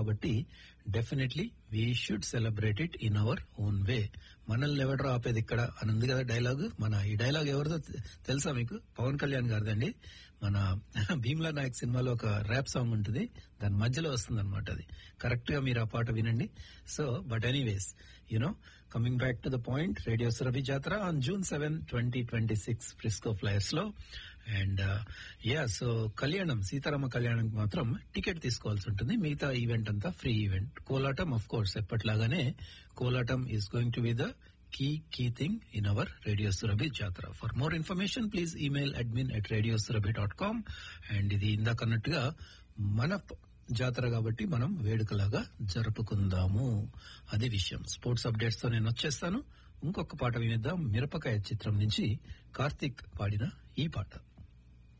కాబట్టి definitely we should celebrate it in our own way మనల్ని ఎవడో ఆపేది ఇక్కడ అని ఉంది కదా డైలాగ్ మన ఈ డైలాగ్ ఎవరిదో తె- తెలుసా మీకు పవన్ కళ్యాణ్ గారిదండి మన భీమ్లా నాయక్ సినిమాలో ఒక ర్యాప్ సాంగ్ ఉంటుంది దాని మధ్యలో వస్తుంది అనమాట అది కరెక్ట్ గా మీరు ఆ పాట వినండి so but anyways you know coming back to the point radio Surabhi Jatara on June seven twenty twenty six Frisco Flyers లో and yeah so Kalyanam Seetharama కళ్యాణం మాత్రం టికెట్ తీసుకోవాల్సి ఉంటుంది మిగతా ఈవెంట్ అంతా free event Kolatam of course ఎప్పట్లాగానే Kolatam is going to be the key key thing in our radio Surabhi Jatara for more information please email admin at radio Surabhi dot com and ఇది ఇందాక అన్నట్టుగా మన ప- జాతర కాబట్టి మనం వేడుకలాగా జరుపుకుందాము అది విషయం స్పోర్ట్స్ అప్డేట్స్ తో నేను వచ్చేస్తాను ఇంకొక పాట వినిద్దాం మిరపకాయ చిత్రం నుంచి కార్తీక్ పాడిన ఈ పాట